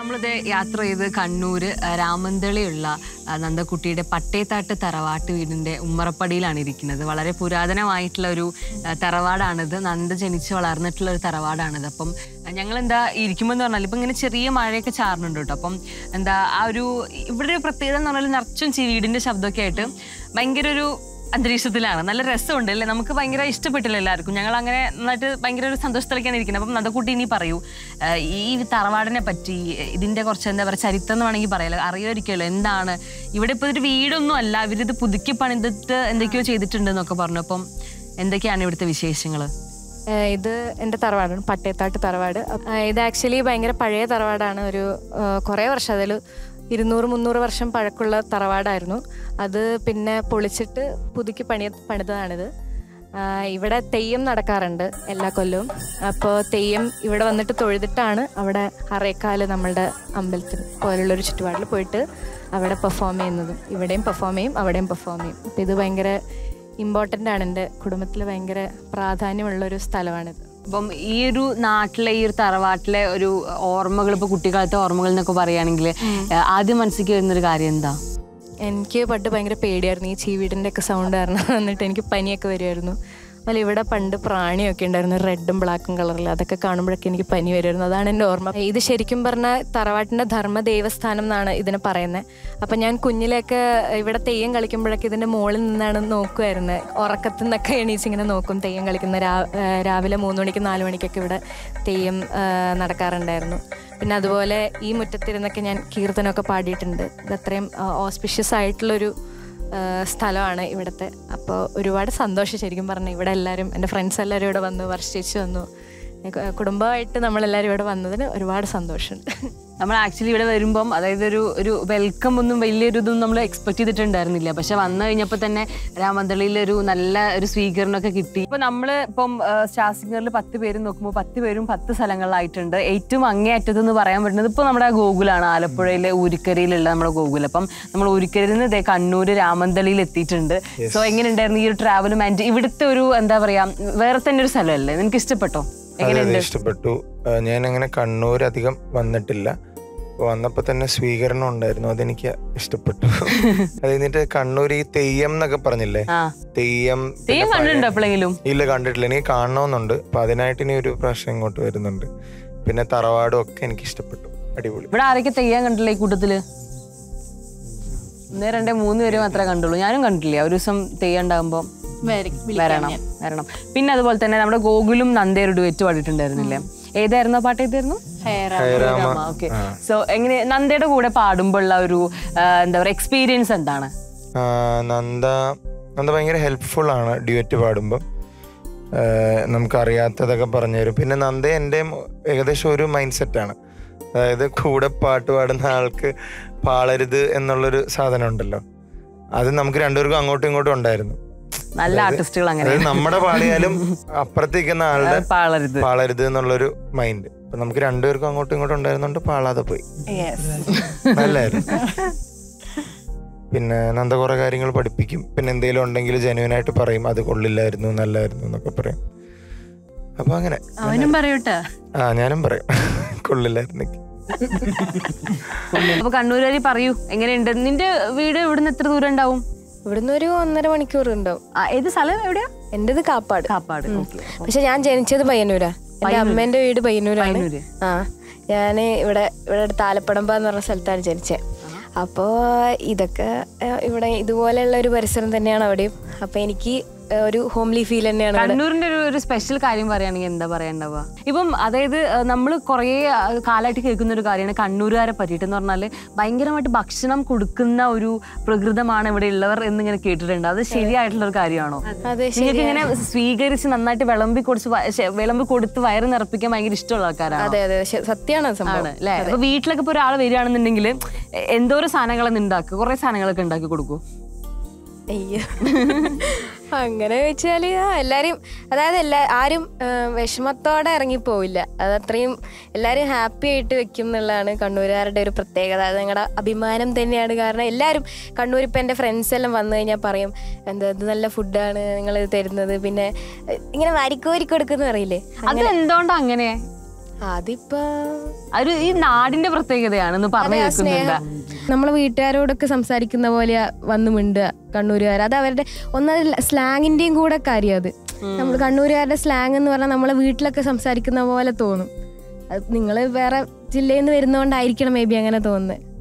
നമ്മളിത് യാത്ര ചെയ്ത് കണ്ണൂര് ആ, രാമന്തളിയുള്ള ആ, നന്ദക്കുട്ടിയുടെ പട്ടേത്താട്ട് തറവാട്ട് വീടിന്റെ ഉമ്മറപ്പടിയിലാണ് ഇരിക്കുന്നത് വളരെ പുരാതനമായിട്ടുള്ള ഒരു ആ, തറവാടാണിത് നന്ദ ജനിച്ച് വളർന്നിട്ടുള്ള ഒരു തറവാടാണിത് അപ്പം ഞങ്ങൾ എന്താ ഇരിക്കുമ്പോൾ എന്ന് പറഞ്ഞാൽ ഇപ്പം ഇങ്ങനെ ചെറിയ മഴയൊക്കെ ചാറുന്നുണ്ട് കേട്ടോ അപ്പം എന്താ ആ ഒരു ഇവിടെ ഒരു പ്രത്യേകത എന്ന് പറഞ്ഞാൽ നിറച്ചും ചി- വീടിന്റെ ശബ്ദമൊക്കെ ആയിട്ട് ഭയങ്കര ഒരു അന്തരീക്ഷത്തിലാണ് നല്ല രസമുണ്ട് അല്ലേ നമുക്ക് ഭയങ്കര ഇഷ്ടപ്പെട്ടില്ല എല്ലാവർക്കും ഞങ്ങൾ അങ്ങനെ നന്നായിട്ട് ഭയങ്കര ഒരു സന്തോഷത്തിലേക്കാണ് ഇരിക്കുന്നത് അപ്പം നദക്കുട്ടി ഇനി പറയൂ ആ, ഈ തറവാടിനെ പറ്റി ഇതിന്റെ കുറച്ച് എന്താ പറയുക ചരിത്രം എന്ന് വേണമെങ്കിൽ പറയാലോ അറിയുമായിരിക്കുമല്ലോ എന്താണ് ഇവിടെ ഇപ്പോൾ ഒരു വീടൊന്നും അല്ല ഇവരിത് പുതുക്കി പണിതിട്ട് എന്തൊക്കെയോ ചെയ്തിട്ടുണ്ട് എന്നൊക്കെ പറഞ്ഞു അപ്പം എന്തൊക്കെയാണ് ഇവിടുത്തെ വിശേഷങ്ങൾ ഏഹ് ഇത് എൻ്റെ തറവാടാണ് പട്ടയത്താട്ട് തറവാട് അപ്പ- ഏഹ് ഇത് ആക്ച്വലി ഭയങ്കര പഴയ തറവാടാണ് ഒരു ഏഹ് കുറേ വർഷം അതിൽ ഇരുന്നൂറ് മുന്നൂറ് വർഷം പഴക്കമുള്ള തറവാടായിരുന്നു അത് പിന്നെ പൊളിച്ചിട്ട് പുതുക്കി പണിയ പണിതതാണിത് ആഹ് ഇവിടെ തെയ്യം നടക്കാറുണ്ട് എല്ലാ കൊല്ലവും അപ്പോൾ തെയ്യം ഇവിടെ വന്നിട്ട് തൊഴുതിട്ടാണ് അവിടെ അറേക്കാല് നമ്മളുടെ അമ്പലത്തിൽ പോലുള്ളൊരു ചുറ്റുപാടിൽ പോയിട്ട് അവിടെ പെർഫോം ചെയ്യുന്നത് ഇവിടെയും പെർഫോം ചെയ്യും അവിടെയും പെർഫോം ചെയ്യും അപ്പം ഇത് ഭയങ്കര ഇമ്പോർട്ടൻ്റ് ആണ് എൻ്റെ കുടുംബത്തിൽ ഭയങ്കര പ്രാധാന്യമുള്ള ഒരു സ്ഥലമാണിത് അപ്പം ഈ ഒരു നാട്ടിലെ ഈ ഒരു തറവാട്ടിലെ ഒരു ഓർമ്മകൾ ഇപ്പൊ കുട്ടിക്കാലത്തെ ഓർമ്മകൾ എന്നൊക്കെ പറയുകയാണെങ്കിൽ ആദ്യം മനസ്സിലേക്ക് വരുന്നൊരു കാര്യം എന്താ എനിക്ക് പണ്ട് ഭയങ്കര പേടിയായിരുന്നു ഈ ചീവീടിൻ്റെ ഒക്കെ സൗണ്ട് കാരണം എന്നിട്ട് എനിക്ക് പനിയൊക്കെ വരുമായിരുന്നു അതുപോലെ ഇവിടെ പണ്ട് പ്രാണിയൊക്കെ ഉണ്ടായിരുന്നു റെഡും ബ്ലാക്കും കളറിൽ അതൊക്കെ കാണുമ്പോഴൊക്കെ എനിക്ക് പനി വരുമായിരുന്നു അതാണ് എൻ്റെ ഓർമ്മ ഇത് ശരിക്കും പറഞ്ഞാൽ തറവാട്ടിൻ്റെ ധർമ്മ ദേവസ്ഥാനം എന്നാണ് ഇതിനെ പറയുന്നത് അപ്പം ഞാൻ കുഞ്ഞിലേക്ക് ഇവിടെ തെയ്യം കളിക്കുമ്പോഴൊക്കെ ഇതിൻ്റെ മുകളിൽ നിന്നാണ് നോക്കുമായിരുന്നത് ഉറക്കത്തിൽ നിന്നൊക്കെ എണീച്ച് ഇങ്ങനെ നോക്കും തെയ്യം കളിക്കുന്ന രാ ഏഹ് രാവിലെ മൂന്ന് മണിക്ക് നാല് മണിക്കൊക്കെ ഇവിടെ തെയ്യം ഏഹ് നടക്കാറുണ്ടായിരുന്നു പിന്നെ അതുപോലെ ഈ മുറ്റത്തിരുന്നൊക്കെ ഞാൻ കീർത്തനമൊക്കെ പാടിയിട്ടുണ്ട് ഇതത്രയും ഓസ്പിഷ്യസ് ആയിട്ടുള്ളൊരു ആ, സ്ഥലമാണ് ഇവിടുത്തെ അപ്പോൾ ഒരുപാട് സന്തോഷം ശരിക്കും പറഞ്ഞു ഇവിടെ എല്ലാവരും എൻ്റെ ഫ്രണ്ട്സ് എല്ലാവരും ഇവിടെ വന്നു വർഷിച്ച് വന്നു ഏ, കുടുംബമായിട്ട് നമ്മളെല്ലാവരും ഇവിടെ വന്നതിന് ഒരുപാട് സന്തോഷമുണ്ട് നമ്മൾ ആക്ച്വലി ഇവിടെ വരുമ്പം അതായത് ഒരു ഒരു വെൽക്കം ഒന്നും വലിയൊരു ഇതൊന്നും നമ്മൾ എക്സ്പെക്ട് ചെയ്തിട്ടുണ്ടായിരുന്നില്ല പക്ഷെ വന്നു കഴിഞ്ഞപ്പോൾ തന്നെ രാമന്തളിയിൽ ഒരു നല്ല ഒരു സ്വീകരണമൊക്കെ കിട്ടി ഇപ്പൊ നമ്മൾ ഇപ്പം സ്റ്റാർ സിംഗറിൽ പത്ത് പേരും നോക്കുമ്പോൾ പത്ത് പേരും പത്ത് സ്ഥലങ്ങളിലായിട്ടുണ്ട് ഏറ്റവും അങ്ങേ അറ്റത്ത് എന്ന് പറയാൻ പറ്റുന്നത് ഇപ്പോൾ നമ്മുടെ ഗോകുലാണ് ആലപ്പുഴയിലെ ഊരിക്കരയിലുള്ള നമ്മുടെ ഗോകുൽ അപ്പം നമ്മൾ ഊരിക്കരയിൽ നിന്ന് ദേ കണ്ണൂർ രാമന്തളിയിൽ എത്തിയിട്ടുണ്ട് സോ എങ്ങനെ ഉണ്ടായിരുന്നു ഈ ഒരു ട്രാവലും ആൻഡ് ഇവിടുത്തെ ഒരു എന്താ പറയാ വേറെ തന്നെ ഒരു സ്ഥലമല്ലേ നിനക്ക് ഇഷ്ടപ്പെട്ടോ അതെ അതെ എങ്ങനെയുണ്ട് ഇഷ്ടപ്പെട്ടു ആ, ഞാൻ അങ്ങനെ കണ്ണൂർ അധികം വന്നിട്ടില്ല അപ്പൊ വന്നപ്പോ തന്നെ സ്വീകരണം ഉണ്ടായിരുന്നു അതെനിക്ക് ഇഷ്ടപ്പെട്ടു അത് കഴിഞ്ഞിട്ട് കണ്ണൂർ ഈ തെയ്യം എന്നൊക്കെ പറഞ്ഞില്ലേ ആ തെയ്യം പിന്നെ തെയ്യം കണ്ടിട്ടുണ്ടോ പഴയ- എപ്പോഴെങ്കിലും ഇല്ല കണ്ടിട്ടില്ല എനിക്ക് കാണണമെന്നുണ്ട് അപ്പൊ അതിനായിട്ട് ഇനി ഒരു പ്രാവശ്യം ഇങ്ങോട്ട് വരുന്നുണ്ട് പിന്നെ തറവാടും ഒക്കെ എനിക്ക് ഇഷ്ടപ്പെട്ടു അടിപൊളി ഇവിടെ ആരൊക്കെ തെയ്യാൻ കണ്ടില്ല ഈ കൂട്ടത്തില് ഒന്നേ രണ്ടേ മൂന്ന് പേര് മാത്രമേ കണ്ടുള്ളൂ ഞാനും കണ്ടിട്ടില്ല ഒരു ദിവസം തെയ്യം ഉണ്ടാകുമ്പോ വരണം വരണം പിന്നെ അതുപോലെ തന്നെ നമ്മുടെ ഗോകുലും നന്ദയൊരു ഡുവറ്റ് പാടിയിട്ടുണ്ടായിരുന്നില്ലേ ഏതായിരുന്നു ആ പാട്ട് ഏതായിരുന്നു ഹൈറാമ ഓക്കെ സോ എങ്ങനെ നന്ദയുടെ കൂടെ പാടുമ്പോൾ ഉള്ള ഒരു ആ, എന്താ പറയുക എക്സ്പീരിയൻസ് എന്താണ് ആ, നന്ദ നന്ദ ഭയങ്കര ഹെൽപ്ഫുൾ ആണ് ഡ്യുവറ്റ് പാടുമ്പോൾ നമുക്ക് അറിയാത്തതൊക്കെ പറഞ്ഞു തരും പിന്നെ നന്ദ എൻ്റെ ഏകദേശം ഒരു മൈൻഡ് സെറ്റാണ് അതായത് കൂടെ പാട്ട് പാടുന്ന ആൾക്ക് പാളരുത് എന്നുള്ളൊരു സാധനം ഉണ്ടല്ലോ അത് നമുക്ക് രണ്ടുപേർക്കും അങ്ങോട്ടും ഇങ്ങോട്ടും ഉണ്ടായിരുന്നു നല്ല ആർട്ടിസ്റ്റുകൾ അങ്ങനെ അതായത് നമ്മുടെ പാടിയാലും അപ്പുറത്തേക്കുന്ന ആളുടെ പാളരുത് പാളരുത് എന്നുള്ളൊരു മൈൻഡ് അപ്പൊ നമുക്ക് രണ്ടുപേർക്കും അങ്ങോട്ടും ഇങ്ങോട്ടും ഉണ്ടായിരുന്നോണ്ട് പാളാതെ പോയി നല്ലായിരുന്നു പിന്നെ നന്ദ കുറെ കാര്യങ്ങൾ പഠിപ്പിക്കും പിന്നെ എന്തെങ്കിലും ഉണ്ടെങ്കിൽ ജെനുവിനായിട്ട് പറയും അത് കൊള്ളില്ലായിരുന്നു നല്ലായിരുന്നു എന്നൊക്കെ പറയും അപ്പൊ അങ്ങനെ അവനും പറയൂട്ടാ ആ ഞാനും പറയും കൊള്ളില്ലായിരുന്നെങ്കിൽ അപ്പൊ കണ്ണൂരുകാരി പറയൂ എങ്ങനെയുണ്ട് നിന്റെ വീട് ഇവിടുന്ന് എത്ര ദൂരം ഉണ്ടാവും ഇവിടുന്ന് ഒരു ഒന്നര മണിക്കൂർ ഉണ്ടാവും ആ, ഏത് സ്ഥലം എവിടെയാ എൻ്റെത് കാപ്പാട് കാപ്പാട് ഓക്കെ പക്ഷെ ഞാൻ ജനിച്ചത് പയ്യന്നൂരാ എൻ്റെ അമ്മേന്റെ വീട് പയ്യന്നൂരാണ് പയ്യന്നൂര്. ആ ഞാൻ ഇവിടെ ഇവിടെ അടുത്ത് ആലപ്പടമ്പ എന്ന് പറഞ്ഞ സ്ഥലത്താണ് ജനിച്ചത് അപ്പോൾ ഇതൊക്കെ ആ, ഇവിടെ ഇതുപോലെയുള്ള ഒരു പരിസരം തന്നെയാണ് അവിടെയും അപ്പോൾ എനിക്ക് ആ, ഒരു ഹോംലി ഫീൽ തന്നെയാണ് ഇവിടെ. കണ്ണൂരിന്റെ ഒരു ഒരു സ്പെഷ്യൽ കാര്യം പറയുകയാണെങ്കിൽ എന്താ പറയണ്ടാവുക ഇപ്പം അതായത് നമ്മൾ കുറേ ആ, കാലമായിട്ട് കേൾക്കുന്ന ഒരു കാര്യമാണ് കണ്ണൂരുകാരെ പറ്റിയിട്ട് എന്ന് പറഞ്ഞാൽ ഭയങ്കരമായിട്ട് ഭക്ഷണം കൊടുക്കുന്ന ഒരു പ്രകൃതമാണ് ഇവിടെ ഉള്ളവർ എന്നിങ്ങനെ കേട്ടിട്ടുണ്ട് അത് ശരിയായിട്ടുള്ള ഒരു കാര്യമാണോ അതെ നിങ്ങൾക്ക് ഇങ്ങനെ സ്വീകരിച്ച് നന്നായിട്ട് വിളമ്പി കൊടുത്ത് വ- ശ്ശെ, വിളമ്പി കൊടുത്ത് വയറ് നിറപ്പിക്കാൻ ഭയങ്കര ഇഷ്ടമുള്ള ആൾക്കാരാണ് അതെ അതെ ശ- സത്യമാണ് അത് സംഭവം ആണ് അല്ലേ അപ്പൊ വീട്ടിലൊക്കെ ഇപ്പൊ ഒരാൾ വരികയാണെന്നുണ്ടെങ്കിൽ എന്തോരം സാധനങ്ങളൊന്നും ഉണ്ടാക്കുക കുറെ സാധനങ്ങളൊക്കെ ഉണ്ടാക്കി കൊടുക്കും അയ്യോ അങ്ങനെ വെച്ചാല് ആ, എല്ലാരും അതായത് എല്ലാ ആരും ആ, വിഷമത്തോടെ ഇറങ്ങിപ്പോവില്ല അത് അത്രയും എല്ലാരും ഹാപ്പി ആയിട്ട് വെക്കും എന്നുള്ളതാണ് കണ്ണൂരുകാരുടെ ഒരു പ്രത്യേകത അത് ഞങ്ങളുടെ അഭിമാനം തന്നെയാണ് കാരണം എല്ലാവരും കണ്ണൂർ ഇപ്പം എൻ്റെ ഫ്രണ്ട്സ് എല്ലാം വന്നു കഴിഞ്ഞാൽ പറയും എന്താ ഇത് നല്ല ഫുഡാണ് നിങ്ങൾ തരുന്നത് പിന്നെ ഏ, ഇങ്ങനെ വാരിക്കോരി കൊടുക്കുന്ന പറയില്ലേ അത് എന്തുകൊണ്ടാ അങ്ങനെ അതിപ്പോ ഒരു ഈ നാടിന്റെ പ്രത്യേകതയാണെന്ന് പറഞ്ഞു അതെ, ആ കേൾക്കുന്നുണ്ട് സ്നേഹം. നമ്മളെ വീട്ടുകാരോടൊക്കെ സംസാരിക്കുന്ന പോലെ വന്ന് മിണ്ടുക കണ്ണൂരുകാർ അത് അവരുടെ ഒന്നത് സ്ലാങ്ങിന്റെയും കൂടെ കാര്യം അത് നമ്മൾ കണ്ണൂരുകാരുടെ സ്ലാങ് എന്ന് പറഞ്ഞാൽ നമ്മളെ വീട്ടിലൊക്കെ സംസാരിക്കുന്ന പോലെ തോന്നും അത് നിങ്ങൾ വേറെ ജില്ലയിൽ നിന്ന് വരുന്നതുകൊണ്ടായിരിക്കണം മേ ബി അങ്ങനെ തോന്നുന്നത്